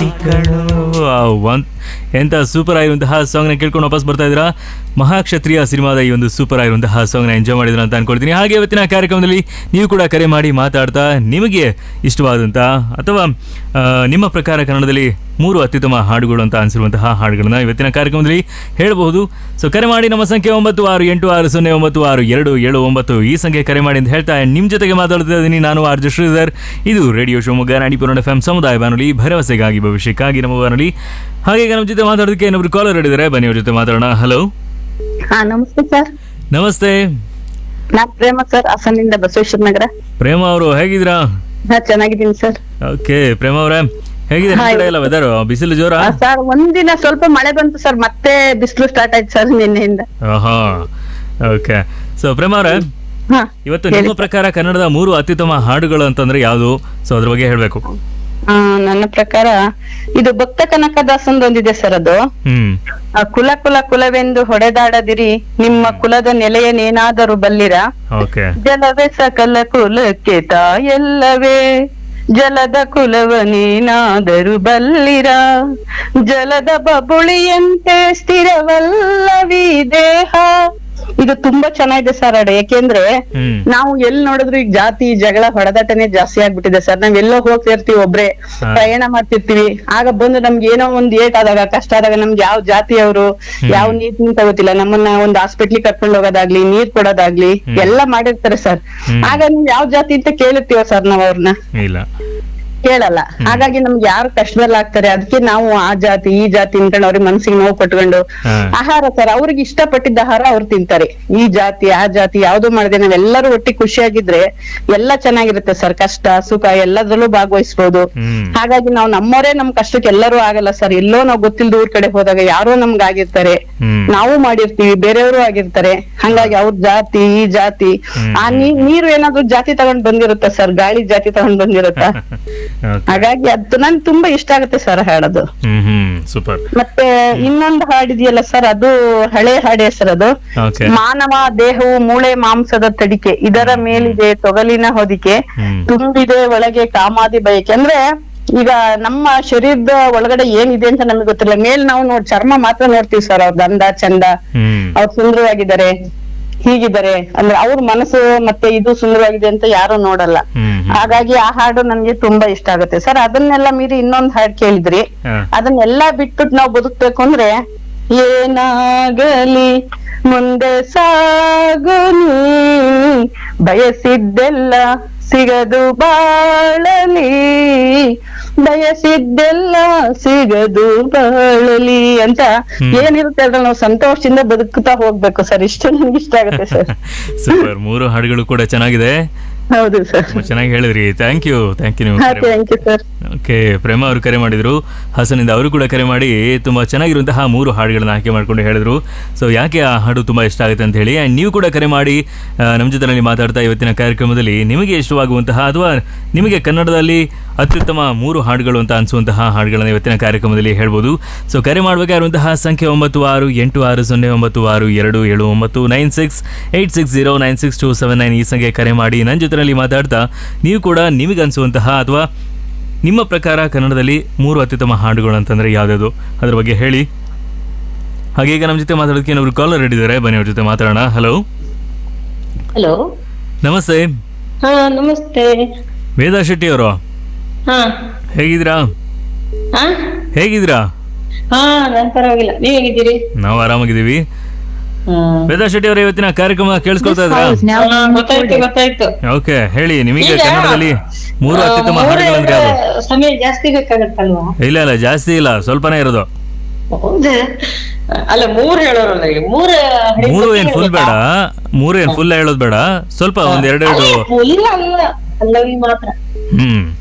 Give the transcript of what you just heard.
ಗೆಳತಿ ಕಣೋ ಒಂದ್ ಎಂತ ಸೂಪರ್ ಆಗಿರುವಂತಹ ಸಾಂಗ್ನ ಕೇಳ್ಕೊಂಡು ವಾಪಸ್ ಬರ್ತಾ ಇದ್ದೀರಾ ಮಹಾಕ್ಷತ್ರಿಯ ಸಿನಿಮಾದ ಈ ಒಂದು ಸೂಪರ್ ಆಗಿರುವಂತಹ ಸಾಂಗ್ನ ಎಂಜಾಯ್ ಮಾಡಿದ್ರ ಅಂತ ಅನ್ಕೊಳ್ತೀನಿ ಹಾಗೆ ಇವತ್ತಿನ ಕಾರ್ಯಕ್ರಮದಲ್ಲಿ ನೀವು ಕೂಡ ಕರೆ ಮಾಡಿ ಮಾತಾಡ್ತಾ ನಿಮಗೆ ಇಷ್ಟವಾದಂಥ ಅಥವಾ ಆ, ನಿಮ್ಮ ಪ್ರಕಾರ ಕನ್ನಡದಲ್ಲಿ ಮೂರು ಅತ್ಯುತ್ತಮ ಹಾಡುಗಳು ಅಂತ ಅನಿಸಿರುವಂತಹ ಹಾಡುಗಳನ್ನ ಇವತ್ತಿನ ಕಾರ್ಯಕ್ರಮದಲ್ಲಿ ಹೇಳಬಹುದು ಸೊ ಕರೆ ಮಾಡಿ ನಮ್ಮ ಸಂಖ್ಯೆ ಒಂಬತ್ತು ಆರು ಎಂಟು ಆರು ಸೊನ್ನೆ ಒಂಬತ್ತು ಆರು ಎರಡು ಏಳು ಒಂಬತ್ತು ಈ ಸಂಖ್ಯೆ ಕರೆ ಮಾಡಿ ಅಂತ ಹೇಳ್ತಾ ನಿಮ್ಮ ಜೊತೆಗೆ ಮಾತಾಡ್ತಾ ಇದ್ದೀನಿ ನಾನು ಆರ್ ಜೆ ಶ್ರೀಧರ್ ಇದು radio Shivamogga Nadipura F M ಸಮುದಾಯ ಬಾನುಲಿ ಭರವಸೆಗಾಗಿ ಭವಿಷ್ಯಕ್ಕಾಗಿ ನಮ್ಮ ಬಾನುಲಿ ಹಾಗೆ ಈಗ ನಮ್ಮ ಜೊತೆ ಮಾತಾಡೋದಕ್ಕೆ ಇನ್ನೊಬ್ರು ಕಾಲರ್ ಹಿಡಿದರೆ ಬನ್ನಿ ಅವ್ರ ಜೊತೆ ಮಾತಾಡೋಣ ಹಲೋ ಹಾ ನಮಸ್ತೆ ಸರ್ ನಮಸ್ತೆ ನಾನ್ ಪ್ರೇಮ ಸರ್ ಹಾಸನಿಂದ ಬಸವೇಶ್ವರ ನಗರ ಪ್ರೇಮ ಅವರು ಹೇಗಿದ್ದೀರಾ ಹಾ ಚೆನ್ನಾಗಿದ್ದೀನಿ ಸರ್ ಓಕೆ ಪ್ರೇಮ ಅವರೇ ಹೇಗಿದೆ ನಿಮ್ಮ ಕಡೆ ಎಲ್ಲ ವೆದರ್ ಬಿಸಿಲು ಜೋರ ಸರ್ ಒಂದಿನ ಸ್ವಲ್ಪ ಮಳೆ ಬಂತು ಸರ್ ಮತ್ತೆ ಬಿಸಿಲು ಸ್ಟಾರ್ಟ್ ಆಯ್ತು ಸರ್ ನಿನ್ನೆಯಿಂದ ಆಹಾ ಓಕೆ ಸೊ ಪ್ರೇಮ ಅವರೇ ಹಾ ಇವತ್ತು ನಿಮ್ಮ ಪ್ರಕಾರ ಕನ್ನಡದ ಮೂರು ಅತ್ಯುತ್ತಮ ಹಾಡುಗಳು ಅಂತಂದ್ರೆ ಯಾವುದು ಸೊ ಅದ್ರ ಬಗ್ಗೆ ಹೇಳ್ಬೇಕು ಆ, ನನ್ನ ಪ್ರಕಾರ ಇದು ಭಕ್ತ ಕನಕದಾಸಂದು ಒಂದಿದೆ ಸರ್ ಅದು ಹ್ಮ್ ಆ, ಕುಲ ಕುಲ ಕುಲವೆಂದು ಹೊಡೆದಾಡದಿರಿ ನಿಮ್ಮ ಕುಲದ ನೆಲೆಯನ್ನೇನಾದರೂ ಬಲ್ಲಿರ ಓಕೆ ಜಲವೇ ಸಕಲ ಕುಲಕ್ಕೆ ತಾಯಲ್ಲವೇ ಜಲದ ಕುಲವ ನೀನಾದರೂ ಬಲ್ಲಿರ ಜಲದ ಬಬುಳಿಯಂತೆ ಸ್ಥಿರವಲ್ಲವಿ ದೇಹ ಇದು ತುಂಬಾ ಚೆನ್ನಾಗಿದೆ ಸರ್ ಅಡ ಯಾಕೆಂದ್ರೆ ಹ್ಮ್ ನಾವು ಎಲ್ಲಿ ನೋಡಿದ್ರು ಈಗ ಜಾತಿ ಜಗಳ ಹೊಡೆದಾಟನೆ ಜಾಸ್ತಿ ಆಗ್ಬಿಟ್ಟಿದೆ ಸರ್ ನಾವ್ ಎಲ್ಲೋ ಹೋಗ್ತಿರ್ತೀವಿ ಒಬ್ರೆ ಹಾ. ಪ್ರಯಾಣ ಮಾಡ್ತಿರ್ತೀವಿ ಆಗ ಬಂದು ನಮ್ಗೆ ಏನೋ ಒಂದ್ ಏಟ್ ಆದಾಗ ಕಷ್ಟ ಆದಾಗ ನಮ್ಗೆ ಯಾವ ಜಾತಿಯವರು ಯಾವ ನೀತಿ ತಗೋತಿಲ್ಲ ನಮ್ಮನ್ನ ಒಂದ್ ಹಾಸ್ಪಿಟ್ಲಿಗೆ ಕರ್ಕೊಂಡು ಹೋಗೋದಾಗ್ಲಿ ನೀರ್ ಕೊಡೋದಾಗ್ಲಿ ಎಲ್ಲ ಮಾಡಿರ್ತಾರೆ ಸರ್ ಹ್ಮ್. ಆಗ ನೀವ್ ಯಾವ ಜಾತಿ ಅಂತ ಕೇಳಿರ್ತೀವ ಸರ್ ನಾವ್ ಅವ್ರನ್ನ ಇಲ್ಲ ಕೇಳಲ್ಲ ಹಾಗಾಗಿ ನಮ್ಗೆ ಯಾರು ಕಷ್ಟದಲ್ಲಿ ಆಗ್ತಾರೆ ಅದಕ್ಕೆ ನಾವು ಆ ಜಾತಿ ಈ ಜಾತಿ ಅನ್ಕೊಂಡು ಅವ್ರಿಗೆ ಮನ್ಸಿಗೆ ನೋವು ಪಟ್ಕೊಂಡು ಹಾ. ಆಹಾರ ಸರ್ ಅವ್ರಿಗೆ ಇಷ್ಟಪಟ್ಟಿದ್ದ ಆಹಾರ ಅವ್ರು ತಿಂತಾರೆ ಈ ಜಾತಿ ಆ ಜಾತಿ ಯಾವ್ದು ಮಾಡದೆ ನಾವೆಲ್ಲರೂ ಒಟ್ಟಿಗೆ ಖುಷಿಯಾಗಿದ್ರೆ ಎಲ್ಲ ಚೆನ್ನಾಗಿರುತ್ತೆ ಸರ್ ಕಷ್ಟ ಸುಖ ಎಲ್ಲದ್ರಲ್ಲೂ ಭಾಗವಹಿಸ್ಬೋದು ಹ್ಮ್ ಹಾಗಾಗಿ ನಾವು ನಮ್ಮವರೇ ನಮ್ ಕಷ್ಟಕ್ಕೆ ಎಲ್ಲರೂ ಆಗಲ್ಲ ಸರ್ ಎಲ್ಲೋ ನಾವು ಗೊತ್ತಿಲ್ದ ಊರ್ ಕಡೆ ಹೋದಾಗ ಯಾರೋ ನಮ್ಗ್ ಆಗಿರ್ತಾರೆ ಹ್ಮ್ ನಾವು ಮಾಡಿರ್ತೀವಿ ಬೇರೆಯವರು ಆಗಿರ್ತಾರೆ ಹಂಗಾಗಿ ಅವ್ರ ಜಾತಿ ಈ ಜಾತಿ ಹ್ಮ್. ಆ ನೀ- ನೀರು ಏನಾದ್ರು ಜಾತಿ ತಗೊಂಡ್ ಬಂದಿರುತ್ತ ಸರ್ ಗಾಳಿ ಜಾತಿ ತಗೊಂಡ್ ಬಂದಿರುತ್ತ ಓಕೆ ಹಾಗಾಗಿ ಅದು ನನ್ ತುಂಬಾ ಇಷ್ಟ ಆಗುತ್ತೆ ಸರ್ ಹಾಡೋದು ಹ್ಮ್ ಹ್ಮ್ ಸೂಪರ್ ಮತ್ತೆ ಇನ್ನೊಂದು ಹಾಡಿದೆಯಲ್ಲ ಸರ್ ಅದು ಹಳೆ ಹಾಡೆ ಸರ್ ಅದು ಓಕೆ ಮಾನವ ದೇಹವು ಮೂಳೆ ಮಾಂಸದ ತಡಿಕೆ ಇದರ ಮೇಲಿದೆ ತೊಗಲಿನ ಹೊದಿಕೆ ಹ್ಮ್ ತುಂಬಿದೆ ಒಳಗೆ ಕಾಮಾದಿ ಬಯಕೆ ಅಂದ್ರೆ ಈಗ ನಮ್ಮ ಶರೀರದ ಒಳಗಡೆ ಏನಿದೆ ಅಂತ ನಮಗೆ ಗೊತ್ತಿಲ್ಲ ಮೇಲ್ ನಾವು ನೋಡ್ ಚರ್ಮ ಮಾತ್ರ ನೋಡ್ತೀವಿ ಸರ್ ಅವ್ರ ದಂಡ ಚಂದ ಹ್ಮ್ ಅವ್ರು ಸುಂದರವಾಗಿದ್ದಾರೆ ಹೀಗಿದ್ದಾರೆ ಅಂದ್ರೆ ಅವ್ರ ಮನಸ್ಸು ಮತ್ತೆ ಇದು ಸುಂದರವಾಗಿದೆ ಅಂತ ಯಾರು ನೋಡಲ್ಲ ಹ್ಮ್ ಹ್ಮ್ ಹಾಗಾಗಿ ಆ ಹಾಡು ನನ್ಗೆ ತುಂಬಾ ಇಷ್ಟ ಆಗುತ್ತೆ ಸರ್ ಅದನ್ನೆಲ್ಲ ಮೀರಿ ಇನ್ನೊಂದ್ ಹಾಡ್ ಕೇಳಿದ್ರಿ ಹಾ. ಅದನ್ನೆಲ್ಲಾ ಬಿಟ್ಬಿಟ್ಟು ನಾವ್ ಬದುಕ್ಬೇಕು ಅಂದ್ರೆ ಏನಾಗಲಿ ಮುಂದೆ ಸಾಗು ನೀ ಬಯಸಿದ್ದೆಲ್ಲ ಸಿಗದು ಬಾಳಲಿ ಬಯಸಿದ್ದೆಲ್ಲ ಸಿಗದು ಬಾಳಲಿ ಅಂತ ಏನಿರುತ್ತೆ ಅದ್ರಲ್ಲಿ ನಾವು ಸಂತೋಷದಿಂದ ಬದುಕ್ತಾ ಹೋಗ್ಬೇಕು ಸರ್ ಇಷ್ಟು ನನ್ಗೆ ಇಷ್ಟ ಆಗುತ್ತೆ ಸರ್ ಸೂಪರ್ ಮೂರು ಹಾಡುಗಳು ಕೂಡ ಚೆನ್ನಾಗಿದೆ ಹೌದು ಸರ್ ತುಂಬಾ ಚೆನ್ನಾಗಿ ಹೇಳಿದ್ರಿ ಥ್ಯಾಂಕ್ ಯು ಥ್ಯಾಂಕ್ ಯು ನೀವು ಹಾ ಕರೆ thank you sir okay Prema ಅವರು ಕರೆ ಮಾಡಿದ್ರು ಹಾಸನಿಂದ ಅವರು ಕೂಡ ಕರೆ ಮಾಡಿ ತುಂಬಾ ಚೆನ್ನಾಗಿರುವಂತಹ ಮೂರು ಹಾಡುಗಳನ್ನ ಆಯ್ಕೆ ಮಾಡ್ಕೊಂಡು ಹೇಳಿದ್ರು ಸೊ ಯಾಕೆ ಆ ಹಾಡು ತುಂಬಾ ಇಷ್ಟ ಆಗುತ್ತೆ ಅಂತ ಹೇಳಿ ಆ್ಯಂಡ್ ನೀವು ಕೂಡ ಕರೆ ಮಾಡಿ ಆ, ನಮ್ಮ ಜೊತೆನಲ್ಲಿ ಮಾತಾಡ್ತಾ ಇವತ್ತಿನ ಕಾರ್ಯಕ್ರಮದಲ್ಲಿ ನಿಮಗೆ ಇಷ್ಟವಾಗುವಂತಹ ಅಥವಾ ನಿಮಗೆ ಕನ್ನಡದಲ್ಲಿ ಅತ್ಯುತ್ತಮ ಮೂರು ಹಾಡುಗಳು ಅಂತ ಅನಿಸುವಂತಹ ಹಾಡುಗಳನ್ನು ಇವತ್ತಿನ ಕಾರ್ಯಕ್ರಮದಲ್ಲಿ ಹೇಳ್ಬೋದು ಸೊ ಕರೆ ಮಾಡಬೇಕಾಗಿರುವಂತಹ ಸಂಖ್ಯೆ ಒಂಬತ್ತು ಆರು ಎಂಟು ಆರು ಸೊನ್ನೆ ಒಂಬತ್ತು ಆರು ಎರಡು ಏಳು ಒಂಬತ್ತು nine six eight six zero nine six two seven nine ಈ ಸಂಖ್ಯೆ ಕರೆ ಮಾಡಿ ನನ್ನ ಜೊತೆಯಲ್ಲಿ ಮಾತಾಡ್ತಾ ನೀವು ಕೂಡ ನಿಮಗೆ ಅನಿಸುವಂತಹ ಅಥವಾ ನಿಮ್ಮ ಪ್ರಕಾರ ಕನ್ನಡದಲ್ಲಿ ಮೂರು ಅತ್ಯುತ್ತಮ ಹಾಡುಗಳು ಅಂತಂದ್ರೆ ಯಾವ್ಯಾವುದು ಅದ್ರ ಬಗ್ಗೆ ಹೇಳಿ ಹಾಗೆ ಈಗ ನಮ್ಮ ಜೊತೆ ಮಾತಾಡೋದಕ್ಕೆ ಇನ್ನೊಬ್ರು ಕಾಲರ್ ಹಿಡಿದಾರೆ ಬನ್ನಿ ಅವ್ರ ಜೊತೆ ಮಾತಾಡೋಣ ಹಲೋ ಹಲೋ ನಮಸ್ತೆ ಹಾ ನಮಸ್ತೆ ವೇದಾ ಶೆಟ್ಟಿ ಅವರು ಹಾ ಹೇಗಿದ್ದೀರಾ ಹಾ ಹೇಗಿದ್ದೀರಾ ಹಾ ನಾನ್ ಪರವಾಗಿಲ್ಲ ನೀವ್ ಹೇಗಿದ್ದೀರಿ ನಾವು ಆರಾಮಾಗಿದ್ದೀವಿ ಹಾ. ವೇದಾ ಶೆಟ್ಟಿ ಅವರ ಇವತ್ತಿನ ಕಾರ್ಯಕ್ರಮ ಕೇಳಿಸ್ಕೊಳ್ತಾ ಇದ್ರಾ ಹಾ, ಗೊತ್ತಾಯ್ತು ಗೊತ್ತಾಯ್ತು ಓಕೆ ಹೇಳಿ ನಿಮಗೆ ಈಗ, ಕನ್ನಡದಲ್ಲಿ ಮೂರು ಆ, ಅತ್ಯುತ್ತಮ ಮೂರೇ ಹಾಡುಗಳು ಅಂದ್ರೆ ಯಾವುದು ಸಮಯ ಜಾಸ್ತಿ ಬೇಕಾಗತ್ತಲ್ವಾ ಇಲ್ಲ ಇಲ್ಲ ಜಾಸ್ತಿ ಇಲ್ಲ ಸ್ವಲ್ಪನೇ ಇರೋದು ಹೌದಾ ಅಲ್ಲ ಮೂರ್ ಹೇಳೋರಲ್ಲ ಈಗ ಮೂರ್ ಮೂರು ಏನ್ ಫುಲ್ ಬೇಡ ಮೂರು ಏನ್ ಫುಲ್ ಹೇಳೋದು ಬೇಡ ಸ್ವಲ್ಪ ಒಂದ್ ಎರಡೆರಡು ಫುಲ್ ಅಲ್ಲ ಅಲ್ಲವಿ ಮಾತ್ರ ಹ್ಮ್